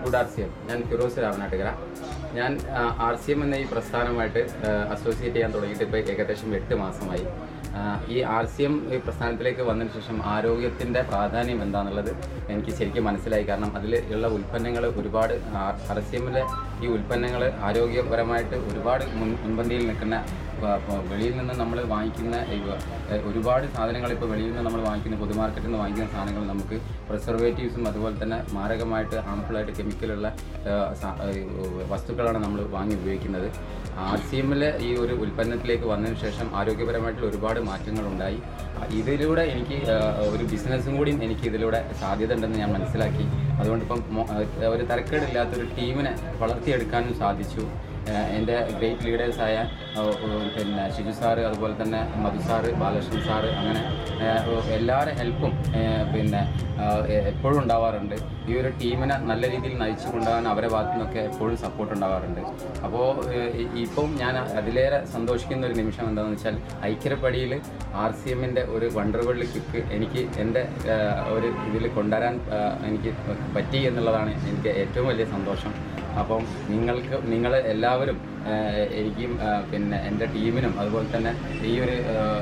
good R C M ഞാൻ ഫിറോസ് രാമനാട്ടുകര ഞാൻ R C M എന്ന ഈ പ്രസ്ഥാനമായിട്ട് അസോസിയേറ്റ് ചെയ്യാൻ തുടങ്ങിയിട്ട് ഇപ്പോൾ ഏകദേശം എട്ട് മാസമായി ആ, ഈ ആർ സി എം ഈ പ്രസ്ഥാനത്തിലേക്ക് വന്നതിന് ശേഷം ആരോഗ്യത്തിൻ്റെ പ്രാധാന്യം എന്താണെന്നുള്ളത് എനിക്ക് ശരിക്കും മനസ്സിലായി കാരണം അതിൽ ഉള്ള ഉൽപ്പന്നങ്ങൾ ഒരുപാട് ആർ സി എമ്മിലെ ഈ ഉൽപ്പന്നങ്ങൾ ആരോഗ്യപരമായിട്ട് ഒരുപാട് മുൻ മുൻപന്തിയിൽ നിൽക്കുന്ന പ- പ- വെളിയിൽ നിന്ന് നമ്മൾ വാങ്ങിക്കുന്ന ഈ വ- ഏഹ് ഒരുപാട് സാധനങ്ങൾ ഇപ്പോൾ വെളിയിൽ നിന്ന് നമ്മൾ വാങ്ങിക്കുന്ന പൊതുമാർക്കറ്റിൽ നിന്ന് വാങ്ങിക്കുന്ന സാധനങ്ങൾ നമുക്ക് പ്രിസർവേറ്റീവ്സും അതുപോലെ തന്നെ മാരകമായിട്ട് ഹാംഫുള്ളായിട്ട് കെമിക്കലുള്ള ഏഹ് സ- ഏഹ് വസ്തുക്കളാണ് നമ്മൾ വാങ്ങി ഉപയോഗിക്കുന്നത് ആർ സി എമ്മിലെ ഈ ഒരു ഉൽപ്പന്നത്തിലേക്ക് വന്നതിന് ശേഷം ആരോഗ്യപരമായിട്ടുള്ള ഒരുപാട് മാറ്റങ്ങളുണ്ടായി ആ, ഇതിലൂടെ എനിക്ക് ഏഹ്, ഒരു ബിസിനസ്സും കൂടിയും എനിക്ക് ഇതിലൂടെ സാധ്യത ഉണ്ടെന്ന് ഞാൻ മനസ്സിലാക്കി അതുകൊണ്ട് ഇപ്പം മൊ- ഏഹ്, ഒരു തരക്കേടില്ലാത്തൊരു ടീമിനെ വളർത്തിയെടുക്കാനും സാധിച്ചു ഏഹ് എൻ്റെ ഗ്രേറ്റ് ലീഡേഴ്സായ ഏഹ്, ഏഹ്, പിന്നെ ഷിജു സാറ് അതുപോലെ തന്നെ മധു സാറ് ബാലകൃഷ്ണൻ സാറ് അങ്ങനെ ഏഹ്, എല്ലാവരുടെ ഹെൽപ്പും ഏഹ്, പിന്നെ ഏഹ്, എപ്പോഴും ഉണ്ടാവാറുണ്ട് ഈ ഒരു ടീമിനെ നല്ല രീതിയിൽ നയിച്ചു കൊണ്ടുപോകാൻ അവരെ ഭാഗത്തു നിന്നൊക്കെ എപ്പോഴും സപ്പോർട്ട് ഉണ്ടാവാറുണ്ട് അപ്പോൾ ഇപ്പം ഞാൻ അതിലേറെ സന്തോഷിക്കുന്ന ഒരു നിമിഷം എന്താണെന്ന് വെച്ചാൽ ഐക്യരപ്പടിയിൽ ആർ സി എമ്മിൻ്റെ ഒരു വണ്ടർ വേൾഡ് കിക്ക് എനിക്ക് എൻ്റെ ഏഹ്, ഒരു ഇതിൽ കൊണ്ടുവരാൻ ഏഹ്, എനിക്ക് പറ്റി എന്നുള്ളതാണ് എനിക്ക് ഏറ്റവും വലിയ സന്തോഷം അപ്പം നിങ്ങൾക്ക് നിങ്ങൾ എല്ലാവരും ഏഹ്, എനിക്കും ഏഹ്, പിന്നെ എൻ്റെ ടീമിനും അതുപോലെ തന്നെ ഈ ഒരു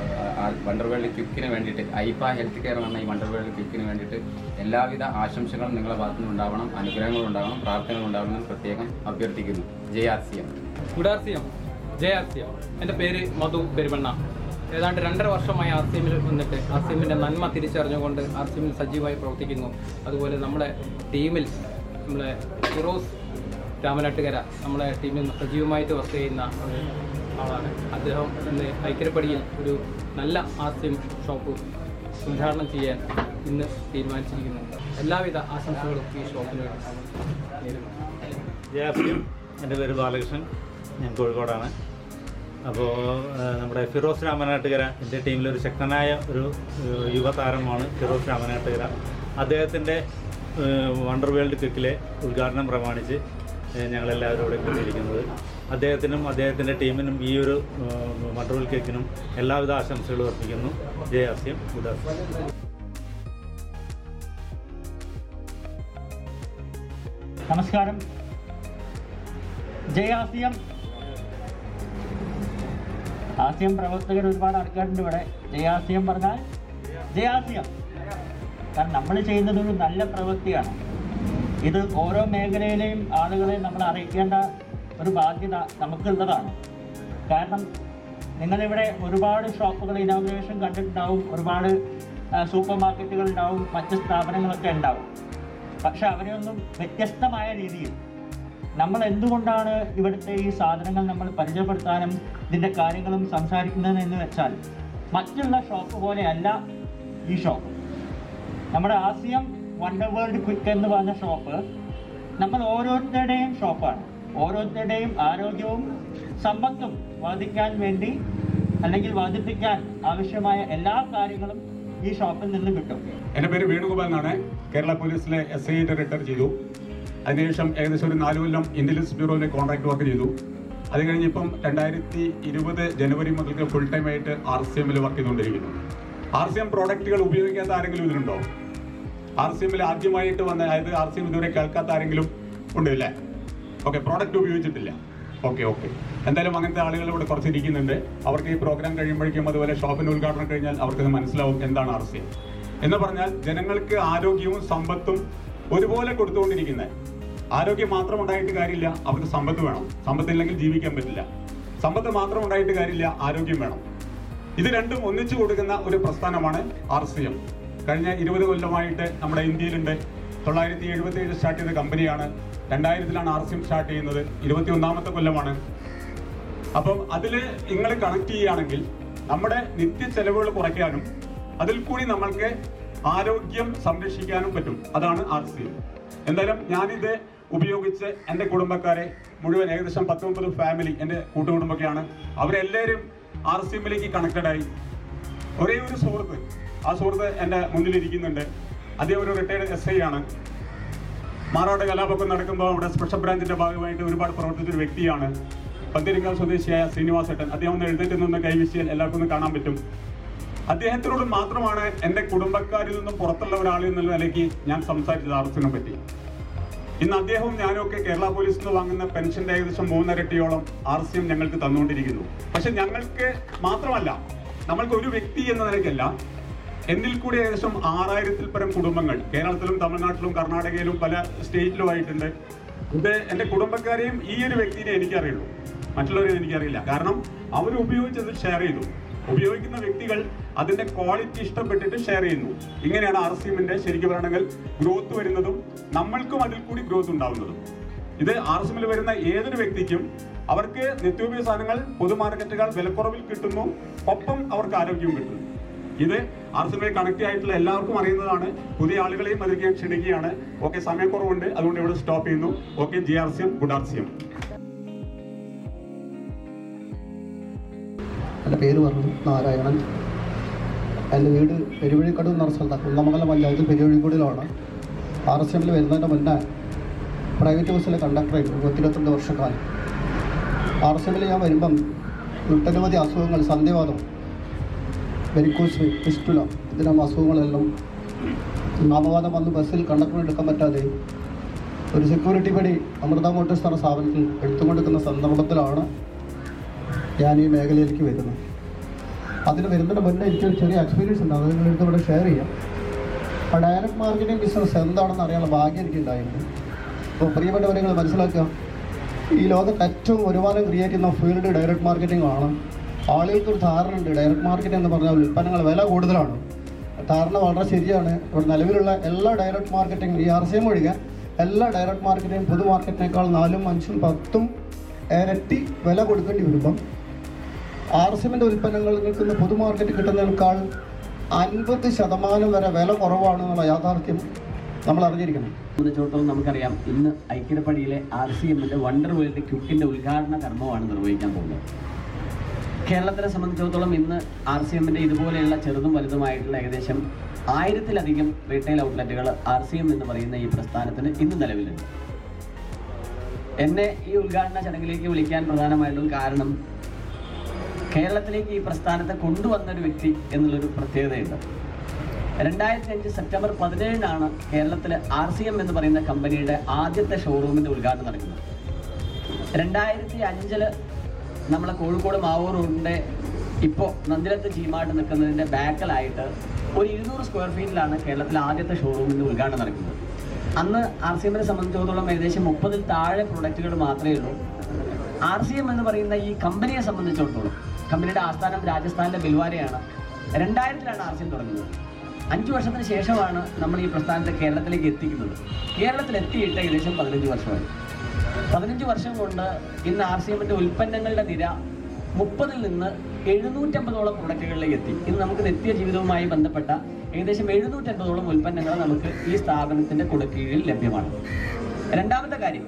വണ്ടർ വേൾഡ് ക്വിക്കിന് വേണ്ടിയിട്ട് ഐഫ ഹെൽത്ത് കെയർ എന്ന ഈ വണ്ടർ വേൾഡ് ക്വിക്കിന് വേണ്ടിയിട്ട് എല്ലാവിധ ആശംസകളും നിങ്ങളുടെ ഭാഗത്തു നിന്ന് ഉണ്ടാവണം അനുഗ്രഹങ്ങളും ഉണ്ടാവണം പ്രാർത്ഥനകൾ ഉണ്ടാവണം എന്ന് പ്രത്യേകം അഭ്യർത്ഥിക്കുന്നു J R C M good R C M J R C M എൻ്റെ പേര് മധു പെരുമണ്ണ ഏതാണ്ട് രണ്ടര വർഷമായി ആർ സി എമ്മിൽ വന്നിട്ട് ആർ സി എമ്മിൻ്റെ നന്മ തിരിച്ചറിഞ്ഞുകൊണ്ട് ആർ സി എമ്മിൽ സജീവമായി പ്രവർത്തിക്കുന്നു അതുപോലെ നമ്മുടെ ടീമിൽ നമ്മളെ ഫിറോസ് രാമനാട്ടുകര നമ്മളെ ടീമിൽ സജീവമായിട്ട് വർക്ക് ചെയ്യുന്ന ഒരു ആളാണ് അദ്ദേഹം ഇന്ന് ഐക്യരപ്പടിയിൽ ഒരു നല്ല ആർ സി എം ഷോപ്പ് ഉദ്ഘാടനം ചെയ്യാൻ ഇന്ന് തീരുമാനിച്ചിരിക്കുന്നു എല്ലാവിധ ആശംസകളും ഈ ഷോപ്പിന് നേരുന്നു ജയാസ്യം എൻ്റെ പേര് ബാലകൃഷ്ണൻ ഞാൻ കോഴിക്കോടാണ് അപ്പോൾ നമ്മുടെ ഫിറോസ് രാമനാട്ടുകര എൻ്റെ ടീമിലൊരു ശക്തനായ ഒരു ഏഹ്, യുവതാരമാണ് ഫിറോസ് രാമനാട്ടുകര അദ്ദേഹത്തിൻ്റെ ഏഹ്, വണ്ടർ വേൾഡ് ക്വിക്കിലെ ഉദ്ഘാടനം പ്രമാണിച്ച് ഏഹ്, ഞങ്ങളെല്ലാവരും ഇവിടെ കൂടിയിരിക്കുന്നത് അദ്ദേഹത്തിനും അദ്ദേഹത്തിൻ്റെ ടീമിനും ഈ ഒരു ഏഹ്, വണ്ടർ വേൾഡ് ക്വിക്കിനും എല്ലാവിധ ആശംസകളും അർപ്പിക്കുന്നു ജയാസ്യം ഉദാസ്യം നമസ്കാരം ജയ് ആസിയം ആസിയം പ്രവർത്തകർ ഒരുപാട് ആൾക്കാരുണ്ട് ഇവിടെ ജയാസിയം പറഞ്ഞാൽ ജയാസിയം കാരണം നമ്മൾ ചെയ്യുന്നത് ഒരു നല്ല പ്രവൃത്തിയാണ് ഇത് ഓരോ മേഖലയിലെയും ആളുകളെ നമ്മൾ അറിയിക്കേണ്ട ഒരു ബാധ്യത നമുക്കുള്ളതാണ് കാരണം നിങ്ങളിവിടെ ഒരുപാട് ഷോപ്പുകൾ ഇനോഗ്രേഷൻ കണ്ടിട്ടുണ്ടാവും ഒരുപാട് സൂപ്പർ മാർക്കറ്റുകൾ ഉണ്ടാവും മറ്റ് സ്ഥാപനങ്ങളൊക്കെ ഉണ്ടാവും പക്ഷെ അവരെയൊന്നും വ്യത്യസ്തമായ രീതിയിൽ നമ്മൾ എന്തുകൊണ്ടാണ് ഇവിടുത്തെ ഈ സാധനങ്ങൾ നമ്മൾ പരിചയപ്പെടുത്താനും ഇതിൻ്റെ കാര്യങ്ങളും സംസാരിക്കുന്നത് എന്ന് വെച്ചാൽ മറ്റുള്ള ഷോപ്പ് പോലെയല്ല ഈ ഷോപ്പ് നമ്മുടെ ആസിയം വണ്ടർ വേൾഡ് ക്വിക്ക് എന്ന് പറഞ്ഞ ഷോപ്പ് നമ്മൾ ഓരോരുത്തരുടെയും ഷോപ്പാണ് ഓരോരുത്തരുടെയും ആരോഗ്യവും സമ്പത്തും വർദ്ധിക്കാൻ വേണ്ടി അല്ലെങ്കിൽ വർദ്ധിപ്പിക്കാൻ ആവശ്യമായ എല്ലാ കാര്യങ്ങളും ഈ ഷോപ്പിൽ നിന്ന് കിട്ടും എൻ്റെ പേര് വേണുഗോപാൽ എന്നാണ് കേരള പോലീസിലെ എസ് ഐ ആയിട്ട് റിട്ടയർ ചെയ്തു അതിനുശേഷം ഏകദേശം ഒരു നാല് കൊല്ലം ഇന്റലിജൻസ് ബ്യൂറോയിലെ കോൺട്രാക്ട് വർക്ക് ചെയ്തു അത് കഴിഞ്ഞ് ഇപ്പം രണ്ടായിരത്തി ഇരുപത് ജനുവരി മുതൽക്ക് ഫുൾ ടൈം ആയിട്ട് ആർ സി എമ്മിൽ വർക്ക് ചെയ്തുകൊണ്ടിരിക്കുന്നു ആർ സി എം പ്രോഡക്റ്റുകൾ ഉപയോഗിക്കാത്ത ആരെങ്കിലും ഇതിലുണ്ടോ ആർ സി എമ്മിൽ ആദ്യമായിട്ട് വന്ന അതായത് ആർ സി എം ഇതുവരെ കേൾക്കാത്ത ആരെങ്കിലും ഉണ്ട് ഇല്ലേ ഓക്കെ പ്രോഡക്റ്റ് ഉപയോഗിച്ചിട്ടില്ല ഓക്കെ ഓക്കെ എന്തായാലും അങ്ങനത്തെ ആളുകൾ ഇവിടെ കുറച്ച് ഇരിക്കുന്നുണ്ട് അവർക്ക് ഈ പ്രോഗ്രാം കഴിയുമ്പോഴേക്കും അതുപോലെ ഷോപ്പിന്റെ ഉദ്ഘാടനം കഴിഞ്ഞാൽ അവർക്കത് മനസ്സിലാവും എന്താണ് ആർ സി എം എന്ന് പറഞ്ഞാൽ ജനങ്ങൾക്ക് ആരോഗ്യവും സമ്പത്തും ഒരുപോലെ കൊടുത്തുകൊണ്ടിരിക്കുന്നത് ആരോഗ്യം മാത്രം ഉണ്ടായിട്ട് കാര്യമില്ല അവർക്ക് സമ്പത്ത് വേണം സമ്പത്തില്ലെങ്കിൽ ജീവിക്കാൻ പറ്റില്ല സമ്പത്ത് മാത്രം ഉണ്ടായിട്ട് കാര്യമില്ല ആരോഗ്യം വേണം ഇത് രണ്ടും ഒന്നിച്ചു കൊടുക്കുന്ന ഒരു പ്രസ്ഥാനമാണ് ആർ സി എം കഴിഞ്ഞ ഇരുപത് കൊല്ലമായിട്ട് നമ്മുടെ ഇന്ത്യയിലുണ്ട് തൊള്ളായിരത്തി എഴുപത്തി ഏഴ് സ്റ്റാർട്ട് ചെയ്ത കമ്പനിയാണ് രണ്ടായിരത്തിലാണ് ആർ സി എം സ്റ്റാർട്ട് ചെയ്യുന്നത് ഇരുപത്തി ഒന്നാമത്തെ കൊല്ലമാണ് അപ്പം അതിൽ നിങ്ങൾ കണക്ട് ചെയ്യുകയാണെങ്കിൽ നമ്മുടെ നിത്യ ചെലവുകൾ കുറയ്ക്കാനും അതിൽ കൂടി നമ്മൾക്ക് ആരോഗ്യം സംരക്ഷിക്കാനും പറ്റും അതാണ് ആർ സി എം എന്തായാലും ഞാനിത് ഉപയോഗിച്ച് എൻ്റെ കുടുംബക്കാരെ മുഴുവൻ ഏകദേശം പത്ത് മുപ്പത് ഫാമിലി എൻ്റെ കൂട്ടുകുടുംബൊക്കെയാണ് അവരെല്ലാവരും ആർ സി എമ്മിലേക്ക് കണക്റ്റഡ് ആയി ഒരേ ഒരു സുഹൃത്ത് ആ സുഹൃത്ത് എൻ്റെ മുന്നിലിരിക്കുന്നുണ്ട് അദ്ദേഹം ഒരു റിട്ടയർഡ് എസ് ഐ ആണ് മാറാട് കലാപൊക്കം നടക്കുമ്പോൾ അവിടെ സ്പെഷ്യൽ ബ്രാഞ്ചിന്റെ ഭാഗമായിട്ട് ഒരുപാട് പ്രവർത്തിച്ച ഒരു വ്യക്തിയാണ് പന്തിരിങ്കാവ് സ്വദേശിയായ ശ്രീനിവാസേട്ടൻ അദ്ദേഹം ഒന്ന് എഴുന്നേറ്റ് നിന്ന് കൈവീശിയാൽ എല്ലാവർക്കും ഒന്ന് കാണാൻ പറ്റും അദ്ദേഹത്തിനോട് മാത്രമാണ് എൻ്റെ കുടുംബക്കാരിൽ നിന്നും പുറത്തുള്ള ഒരാൾ എന്നുള്ള നിലയ്ക്ക് ഞാൻ സംസാരിച്ചത് ആർസിനെ പറ്റി ഇന്ന് അദ്ദേഹവും ഞാനും ഒക്കെ കേരള പോലീസിൽ നിന്ന് വാങ്ങുന്ന പെൻഷന്റെ ഏകദേശം മൂന്നരട്ടിയോളം ആർ സി എം ഞങ്ങൾക്ക് തന്നുകൊണ്ടിരിക്കുന്നു പക്ഷെ ഞങ്ങൾക്ക് മാത്രമല്ല നമ്മൾക്ക് ഒരു വ്യക്തി എന്ന നിലയ്ക്കല്ല എന്നിൽ കൂടി ഏകദേശം ആറായിരത്തിൽ പരം കുടുംബങ്ങൾ കേരളത്തിലും തമിഴ്നാട്ടിലും കർണാടകയിലും പല സ്റ്റേറ്റിലുമായിട്ടുണ്ട് ഇത് എൻ്റെ കുടുംബക്കാരെയും ഈ ഒരു വ്യക്തിനെ എനിക്കറിയുള്ളൂ മറ്റുള്ളവരെ എനിക്കറിയില്ല കാരണം അവർ ഉപയോഗിച്ചത് ഷെയർ ചെയ്തു ഉപയോഗിക്കുന്ന വ്യക്തികൾ അതിന്റെ ക്വാളിറ്റി ഇഷ്ടപ്പെട്ടിട്ട് ഷെയർ ചെയ്യുന്നു ഇങ്ങനെയാണ് ആർ സി എമ്മിന്റെ ശരിക്കും പറയണമെങ്കിൽ ഗ്രോത്ത് വരുന്നതും നമ്മൾക്കും അതിൽ കൂടി ഗ്രോത്ത് ഉണ്ടാവുന്നതും ഇത് ആർ എസ് എമ്മിൽ വരുന്ന ഏതൊരു വ്യക്തിക്കും അവർക്ക് നിത്യോപയോഗ സാധനങ്ങൾ പൊതുമാർക്കറ്റുകൾ വിലക്കുറവിൽ കിട്ടുന്നു ഒപ്പം അവർക്ക് ആരോഗ്യവും കിട്ടുന്നു ഇത് ആർ എസ് എമ്മിൽ കണക്ട് ആയിട്ടുള്ള എല്ലാവർക്കും അറിയുന്നതാണ് പുതിയ ആളുകളെയും അതിലേക്ക് ഞാൻ ക്ഷണിക്കുകയാണ് ഓക്കെ സമയക്കുറവുണ്ട് അതുകൊണ്ട് ഇവിടെ സ്റ്റോപ്പ് ചെയ്യുന്നു okay G R C M good R C M എൻ്റെ പേര് പറഞ്ഞു നാരായണൻ എൻ്റെ വീട് പെരുവഴിക്കടവ് എന്ന സ്ഥലത്താണ് കുന്നമംഗലം പഞ്ചായത്തിൽ പെരുവഴിക്കടയിലാണ് ആർ എസ് എമ്മിൽ വരുന്നതിൻ്റെ മുന്നേ പ്രൈവറ്റ് ബസ്സിലെ കണ്ടക്ടറായിരുന്നു പത്തിരുപത്തിരണ്ട് വർഷക്കാലം ആർ എസ് എമ്മിൽ ഞാൻ വരുമ്പം ഒട്ടനവധി അസുഖങ്ങൾ സന്ധിവാദം വെരിക്കോസ് ഫിസ്റ്റുല ഇതിനും അസുഖങ്ങളെല്ലാം നാമവാദം വന്ന് ബസ്സിൽ കണ്ടക്ടർ എടുക്കാൻ പറ്റാതെ ഒരു സെക്യൂരിറ്റി പടി അമൃത മോട്ടോഴ്സ് എന്ന സ്ഥാപനത്തിൽ എടുത്തുകൊണ്ടിരിക്കുന്ന സന്ദർഭത്തിലാണ് ഞാൻ ഈ മേഖലയിലേക്ക് വരുന്നത് അതിന് വരുന്നതിന് മുന്നേ എനിക്കൊരു ചെറിയ എക്സ്പീരിയൻസ് ഉണ്ട് അത് നിങ്ങളെടുത്ത് ഇവിടെ ഷെയർ ചെയ്യാം ആ ഡയറക്റ്റ് മാർക്കറ്റിംഗ് ബിസിനസ് എന്താണെന്ന് അറിയാനുള്ള ഭാഗ്യം എനിക്കുണ്ടായിരുന്നു അപ്പോൾ പ്രിയപ്പെട്ടവരെ നിങ്ങൾ മനസ്സിലാക്കുക ഈ ലോകത്ത് ഏറ്റവും വരുമാനം ക്രിയേറ്റ് ചെയ്യുന്ന ഫീൽഡ് ഡയറക്റ്റ് മാർക്കറ്റിംഗ് ആണ് ആളുകൾക്ക് ഒരു ധാരണ ഉണ്ട് ഡയറക്റ്റ് മാർക്കറ്റിംഗ് എന്ന് പറഞ്ഞാൽ ഉൽപ്പന്നങ്ങൾ വില കൂടുതലാണ് ധാരണ വളരെ ശരിയാണ് ഇവിടെ നിലവിലുള്ള എല്ലാ ഡയറക്റ്റ് മാർക്കറ്റിംഗ് ഈ ആർ സി എം ഒഴികെ എല്ലാ ഡയറക്റ്റ് മാർക്കറ്റിംഗ് പൊതു മാർക്കറ്റിനേക്കാൾ നാലും അഞ്ചും പത്തും ഇരട്ടി വില കൊടുക്കേണ്ടി വരുമ്പം ആർ എസ് എമ്മിൻ്റെ ഉൽപ്പന്നങ്ങൾ നിൽക്കുന്ന പൊതു മാർക്കറ്റ് കിട്ടുന്നതിനേക്കാൾ അൻപത് ശതമാനം വരെ വില കുറവാണെന്നുള്ള യാഥാർത്ഥ്യം നമ്മൾ അറിഞ്ഞിരിക്കണം സംബന്ധിച്ചിടത്തോളം നമുക്കറിയാം ഇന്ന് ഐക്യപ്പടിയിലെ ആർ സി എമ്മിന്റെ വണ്ടർ വേൾഡ് ക്യുക്കിന്റെ ഉദ്ഘാടന കർമ്മമാണ് നിർവഹിക്കാൻ പോകുന്നത് കേരളത്തിനെ സംബന്ധിച്ചിടത്തോളം ഇന്ന് ആർ സി എമ്മിന്റെ ഇതുപോലെയുള്ള ചെറുതും വലുതുമായിട്ടുള്ള ഏകദേശം ആയിരത്തിലധികം റീറ്റെയിൽ ഔട്ട്ലെറ്റുകൾ ആർ സി എം എന്ന് പറയുന്ന ഈ പ്രസ്ഥാനത്തിന് ഇന്ന് നിലവിലുണ്ട് എന്നെ ഈ ഉദ്ഘാടന ചടങ്ങിലേക്ക് വിളിക്കാൻ പ്രധാനമായിട്ടും കാരണം കേരളത്തിലേക്ക് ഈ പ്രസ്ഥാനത്തെ കൊണ്ടുവന്ന ഒരു വ്യക്തി എന്നുള്ളൊരു പ്രത്യേകതയുണ്ട് രണ്ടായിരത്തി അഞ്ച് സെപ്റ്റംബർ പതിനേഴിനാണ് കേരളത്തിലെ ആർ സി എം എന്ന് പറയുന്ന കമ്പനിയുടെ ആദ്യത്തെ ഷോറൂമിന്റെ ഉദ്ഘാടനം നടക്കുന്നത് രണ്ടായിരത്തി അഞ്ചില് നമ്മളെ കോഴിക്കോട് മാവൂർ റോഡിന്റെ ഇപ്പോൾ നന്ദിലത്ത് ചീമാട്ട് നിൽക്കുന്നതിന്റെ ബാക്കിലായിട്ട് ഒരു ഇരുന്നൂറ് സ്ക്വയർ ഫീറ്റിലാണ് കേരളത്തിലെ ആദ്യത്തെ ഷോറൂമിന്റെ ഉദ്ഘാടനം നടക്കുന്നത് അന്ന് ആർ സി എമ്മിനെ സംബന്ധിച്ചിടത്തോളം ഏകദേശം മുപ്പതിൽ താഴെ പ്രൊഡക്റ്റുകൾ മാത്രമേ ഉള്ളൂ ആർ സി എം എന്ന് പറയുന്ന ഈ കമ്പനിയെ സംബന്ധിച്ചിടത്തോളം കമ്പനിയുടെ ആസ്ഥാനം രാജസ്ഥാനിലെ ബിൽവാരയാണ് രണ്ടായിരത്തിലാണ് ആർ സി എം തുടങ്ങുന്നത് അഞ്ചു വർഷത്തിന് ശേഷമാണ് നമ്മൾ ഈ പ്രസ്ഥാനത്തെ കേരളത്തിലേക്ക് എത്തിക്കുന്നത് കേരളത്തിൽ എത്തിയിട്ട് ഏകദേശം പതിനഞ്ച് വർഷമായി പതിനഞ്ച് വർഷം കൊണ്ട് ഇന്ന് ആർ സി എമ്മിന്റെ ഉൽപ്പന്നങ്ങളുടെ നിര മുപ്പതിൽ നിന്ന് എഴുന്നൂറ്റമ്പതോളം പ്രൊഡക്റ്റുകളിലേക്ക് എത്തി ഇന്ന് നമുക്ക് നിത്യ ജീവിതവുമായി ബന്ധപ്പെട്ട ഏകദേശം എഴുന്നൂറ്റമ്പതോളം ഉൽപ്പന്നങ്ങൾ നമുക്ക് ഈ സ്ഥാപനത്തിന്റെ കുടക്കീഴിൽ ലഭ്യമാണ് രണ്ടാമത്തെ കാര്യം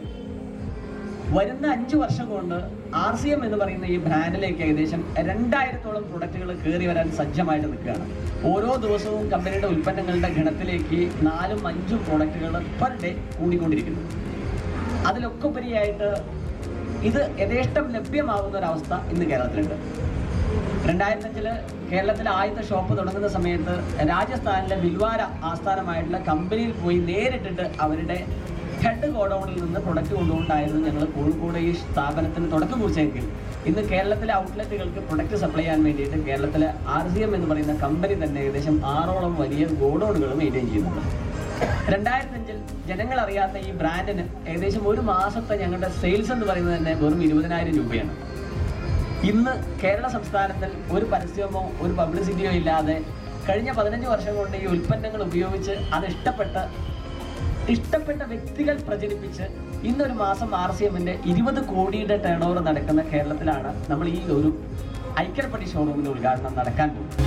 വരുന്ന അഞ്ച് വർഷം കൊണ്ട് ആർ സി എം എന്ന് പറയുന്ന ഈ ബ്രാൻഡിലേക്ക് ഏകദേശം രണ്ടായിരത്തോളം പ്രൊഡക്റ്റുകൾ കയറി വരാൻ സജ്ജമായിട്ട് നിൽക്കുകയാണ് ഓരോ ദിവസവും കമ്പനിയുടെ ഉൽപ്പന്നങ്ങളുടെ ഗണത്തിലേക്ക് നാലും അഞ്ചും പ്രൊഡക്റ്റുകൾ പെർ ഡേ കൂടിക്കൊണ്ടിരിക്കുന്നു അതിലൊക്കെ ഉപരിയായിട്ട് ഇത് യഥേഷ്ടം ലഭ്യമാകുന്ന ഒരു അവസ്ഥ ഇന്ന് കേരളത്തിലുണ്ട് രണ്ടായിരത്തി അഞ്ചില് കേരളത്തിലെ ആദ്യത്തെ ഷോപ്പ് തുടങ്ങുന്ന സമയത്ത് രാജസ്ഥാനിലെ ബിൽവാര ആസ്ഥാനമായിട്ടുള്ള കമ്പനിയിൽ പോയി നേരിട്ടിട്ട് അവരുടെ ഹെഡ് ഗോഡൌണിൽ നിന്ന് പ്രൊഡക്റ്റ് കൊണ്ടുകൊണ്ടായിരുന്നു ഞങ്ങൾ കോഴിക്കോട് ഈ സ്ഥാപനത്തിന് തുടക്കം കുറിച്ചെങ്കിൽ ഇന്ന് കേരളത്തിലെ ഔട്ട്ലെറ്റുകൾക്ക് പ്രൊഡക്റ്റ് സപ്ലൈ ചെയ്യാൻ വേണ്ടിയിട്ട് കേരളത്തിലെ ആർ സി എം എന്ന് പറയുന്ന കമ്പനി തന്നെ ഏകദേശം ആറോളം വലിയ ഗോഡൌണുകൾ മെയിൻറ്റെയിൻ ചെയ്യുന്നുണ്ട് രണ്ടായിരത്തി അഞ്ചിൽ ജനങ്ങൾ അറിയാത്ത ഈ ബ്രാൻഡിന് ഏകദേശം ഒരു മാസത്തെ ഞങ്ങളുടെ സെയിൽസ് എന്ന് പറയുന്നത് തന്നെ വെറും ഇരുപതിനായിരം രൂപയാണ് ഇന്ന് കേരള സംസ്ഥാനത്തിൽ ഒരു പരസ്യമോ ഒരു പബ്ലിസിറ്റിയോ ഇല്ലാതെ കഴിഞ്ഞ പതിനഞ്ച് വർഷം കൊണ്ട് ഈ ഉൽപ്പന്നങ്ങൾ ഉപയോഗിച്ച് അത് ഇഷ്ടപ്പെട്ട് ഇഷ്ടപ്പെട്ട വ്യക്തികൾ പ്രചരിപ്പിച്ച് ഇന്നൊരു മാസം ആർ സി എമ്മിന്റെ ഇരുപത് കോടിയുടെ ടേൺ ഓവർ നടക്കുന്ന കേരളത്തിലാണ് നമ്മൾ ഈ ഒരു ഐക്യപ്പടി ഷോറൂമിന്റെ ഉദ്ഘാടനം നടക്കാൻ പോകുന്നത്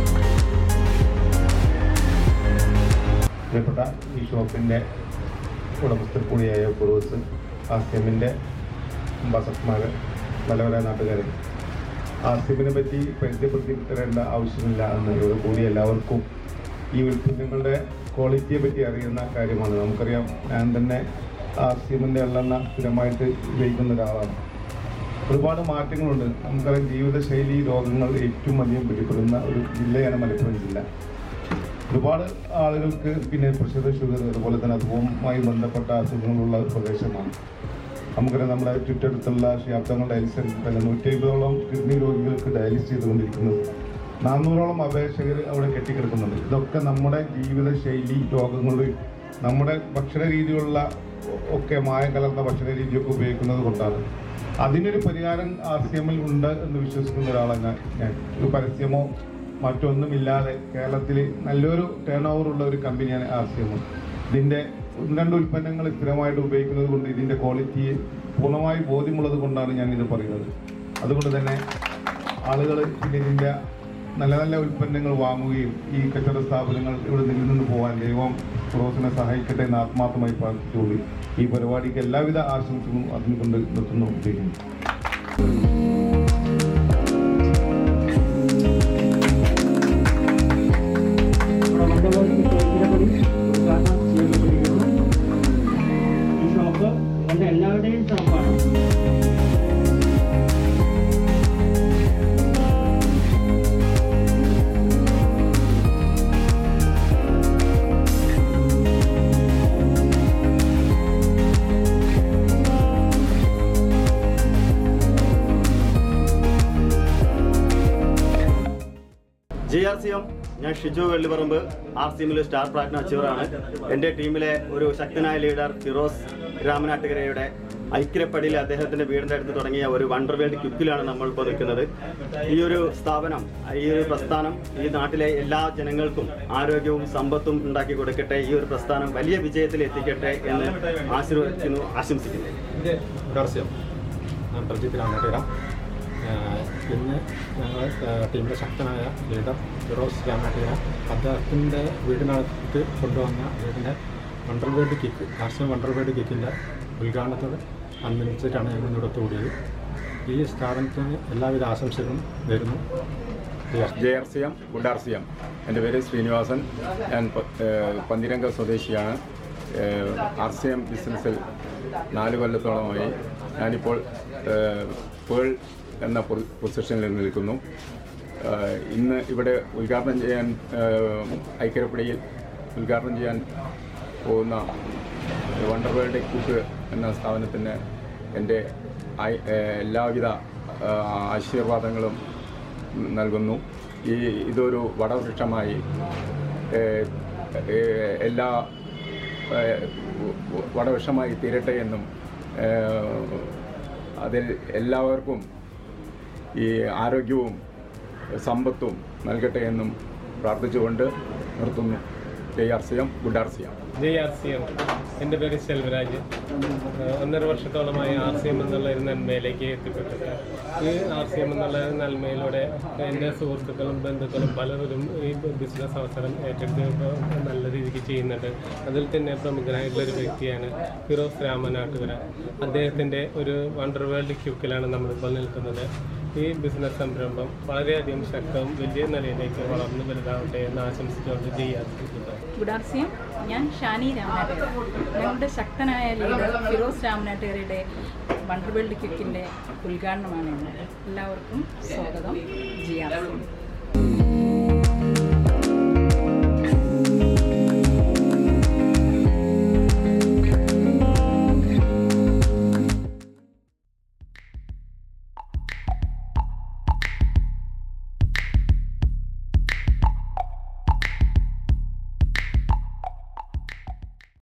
പ്രിയപ്പെട്ട ഈ ഷോപ്പിൻ്റെ ഉടമസ്ഥർ കൂടിയായ ഫുറൂസ് ആസിമിൻ്റെ അംബാസഡർമാർ പല പല നാട്ടുകാരെ ആസിമിനെ പറ്റി പരിചയപ്പെടുത്തി തരേണ്ട ആവശ്യമില്ല എന്ന് ഇവിടെ കൂടി എല്ലാവർക്കും ഈ ഉൽപ്പന്നങ്ങളുടെ ക്വാളിറ്റിയെ പറ്റി അറിയുന്ന കാര്യമാണ് നമുക്കറിയാം ഞാൻ തന്നെ ആസിമിൻ്റെ എള്ളെണ്ണ സ്ഥിരമായിട്ട് ഉപയോഗിക്കുന്ന ഒരാളാണ് ഒരുപാട് മാറ്റങ്ങളുണ്ട് നമുക്കറിയാം ജീവിതശൈലി രോഗങ്ങൾ ഏറ്റവും അധികം പിടിപ്പെടുന്ന ഒരു ജില്ലയാണ് മലപ്പുറം ജില്ല ഒരുപാട് ആളുകൾക്ക് പിന്നെ പ്രഷർ ഷുഗർ അതുപോലെ തന്നെ അതുമായി ബന്ധപ്പെട്ട അസുഖങ്ങളുള്ള ഒരു പ്രദേശമാണ് നമുക്കറിയാം നമ്മുടെ ചുറ്റടുത്തുള്ള ഷിയാബ്ദങ്ങൾ ഡയാലിസിസ് സെന്ററിൽ തന്നെ നൂറ്റി അമ്പതോളം കിഡ്നി രോഗികൾക്ക് ഡയാലിസിസ് ചെയ്തുകൊണ്ടിരിക്കുന്നത് നാനൂറോളം അപേക്ഷകർ അവിടെ കെട്ടിക്കിടക്കുന്നുണ്ട് ഇതൊക്കെ നമ്മുടെ ജീവിതശൈലി രോഗങ്ങൾ നമ്മുടെ ഭക്ഷണ രീതിയുള്ള ഒക്കെ മായം കലർന്ന ഭക്ഷണ രീതിയൊക്കെ ഉപയോഗിക്കുന്നത് കൊണ്ടാണ് അതിനൊരു പരിഹാരം ആർ സി എമ്മിൽ ഉണ്ട് എന്ന് വിശ്വസിക്കുന്ന ഒരാളാണ് ഞാൻ ഞാൻ ഒരു പരസ്യമോ മറ്റൊന്നുമില്ലാതെ കേരളത്തിൽ നല്ലൊരു ടേൺ ഓവർ ഉള്ള ഒരു കമ്പനിയാണ് ആർ സി എം ഇതിൻ്റെ ഒന്ന് രണ്ട് ഉൽപ്പന്നങ്ങൾ സ്ഥിരമായിട്ട് ഉപയോഗിക്കുന്നത് കൊണ്ട് ഇതിൻ്റെ ക്വാളിറ്റിയെ പൂർണ്ണമായി ബോധ്യമുള്ളത് കൊണ്ടാണ് ഞാൻ ഇത് പറയുന്നത് അതുകൊണ്ട് തന്നെ ആളുകൾ പിന്നെ ഇതിൻ്റെ നല്ല നല്ല ഉൽപ്പന്നങ്ങൾ വാങ്ങുകയും ഈ കച്ചവട സ്ഥാപനങ്ങൾ ഇവിടെ നിലനിന്ന് പോകാൻ ദൈവം ക്രോസിനെ സഹായിക്കട്ടെ എന്ന് ആത്മാർത്ഥമായി പ്രാർത്ഥിച്ചുകൊണ്ട് ഈ പരിപാടിക്ക് എല്ലാവിധ ആശംസകളും അതിന് കൊണ്ട് നിർത്തുന്നു ഉദ്ദേശിക്കുന്നു ഈ ഷോപ്പ് നിങ്ങളുടെ എല്ലാവരുടെയും ഷോപ്പാണ് ജി ആർ സി എം ഞാൻ ഷിജു വെള്ളിപ്പറമ്പ് ആർ സി എമ്മിലെ സ്റ്റാർ പ്ലാറ്റിനം അച്ചീവറാണ് എൻ്റെ ടീമിലെ ഒരു ശക്തനായ ലീഡർ ഫിറോസ് രാമനാട്ടുകരയുടെ ഐക്യപ്പടിയിൽ അദ്ദേഹത്തിൻ്റെ വീടിൻ്റെ അടുത്ത് തുടങ്ങിയ ഒരു വണ്ടർ വേൾഡ് ക്യുക്കിലാണ് നമ്മൾ ഇപ്പോൾ നിൽക്കുന്നത് ഈ ഒരു സ്ഥാപനം ഈ ഒരു പ്രസ്ഥാനം ഈ നാട്ടിലെ എല്ലാ ജനങ്ങൾക്കും ആരോഗ്യവും സമ്പത്തും ഉണ്ടാക്കി കൊടുക്കട്ടെ ഈ ഒരു പ്രസ്ഥാനം വലിയ വിജയത്തിൽ എത്തിക്കട്ടെ എന്ന് ആശീർവദിക്കുന്നു ആശംസിക്കുന്നു പരസ്യം ഞാൻ പ്രജിത്ത് രാമനാട്ടുകര ഇന്ന് ഞങ്ങൾ ടീമിലെ ശക്തനായ ലീഡർ ഫിറോസ് രാമനാട്ടുകര അദ്ദേഹത്തിൻ്റെ വീടിനകത്ത് കൊണ്ടുവന്ന വീടിൻ്റെ വണ്ടർ വേൾഡ് കിക്ക് കാർഷിക വണ്ടർ വേൾഡ് കിക്കിൻ്റെ ഉദ്ഘാടനത്തോട് അനുബന്ധിച്ചിട്ടാണ് ഞങ്ങൾ ഇവിടെ കൂടിയത് ഈ സ്ഥാപനത്തിന് എല്ലാവിധ ആശംസകളും നേരുന്നു J R C M good R C M എൻ്റെ പേര് ശ്രീനിവാസൻ ഞാൻ പ- ഏഹ് പന്തിരംഗ സ്വദേശിയാണ് ആർ സി എം ബിസിനസ്സിൽ നാല് കൊല്ലത്തോളമായി ഞാനിപ്പോൾ ഏഹ് പേൾ എന്ന പൊ- പൊസിഷനിൽ നിൽക്കുന്നു ഏഹ് ഇന്ന് ഇവിടെ ഉദ്ഘാടനം ചെയ്യാൻ ഏഹ് ഐക്യരപ്പടിയിൽ ഉദ്ഘാടനം ചെയ്യാൻ പോകുന്ന വണ്ടർ വേൾഡ് കുക്ക് എന്ന സ്ഥാപനത്തിന് എൻ്റെ ഐ- ഏഹ് എല്ലാവിധ ഏഹ് ആശീർവാദങ്ങളും നൽകുന്നു ഈ ഇതൊരു വടവൃക്ഷമായി ഏഹ്, ഏഹ്, എല്ലാ ഏഹ്, വ- വടവൃക്ഷമായി തീരട്ടെ എന്നും ഏഹ്, അതിൽ എല്ലാവർക്കും ഈ ആരോഗ്യവും സമ്പത്തും നൽകട്ടെ എന്നും പ്രാർത്ഥിച്ചുകൊണ്ട് നിർത്തുന്നു J R C M good R C M J R C M എൻ്റെ പേര് സെൽവരാജ് ഏഹ് ഒന്നര വർഷത്തോളമായി ആർ സി എം എന്നുള്ള ഒരു നന്മയിലേക്ക് എത്തിപ്പെട്ടിട്ട് ഈ ആർ സി എം എന്നുള്ള ഒരു നന്മയിലൂടെ എൻ്റെ സുഹൃത്തുക്കളും ബന്ധുക്കളും പലരും ഈ ബിസിനസ് അവസരം ഏറ്റെടുത്ത് ഇപ്പോൾ നല്ല രീതിക്ക് ചെയ്യുന്നുണ്ട് അതിൽ തന്നെ പ്രമുഖനായിട്ടുള്ള ഒരു വ്യക്തിയാണ് ഫിറോസ് രാമനാട്ടുകര അദ്ദേഹത്തിൻ്റെ ഒരു വണ്ടർ വേൾഡ് ക്യൂക്കിലാണ് നമ്മളിപ്പോൾ നിൽക്കുന്നത് ഈ ബിസിനസ് സംരംഭം വളരെയധികം ശക്തവും വലിയ നിലയിലേക്ക് വളർന്നു വലുതാവട്ടെ എന്ന് ആശംസിച്ചുകൊണ്ട് J R C good R C M ഞാൻ ഷാനി രാമനാട്ടുകര ഞങ്ങളുടെ ശക്തനായ ലീഡർ ഫിറോസ് രാമനാട്ടുകരയുടെ വണ്ടർ വേൾഡ് ക്വിക്കിൻ്റെ ഉദ്ഘാടനമാണ് ഇന്ന് എല്ലാവർക്കും സ്വാഗതം ജി ആർ സി എം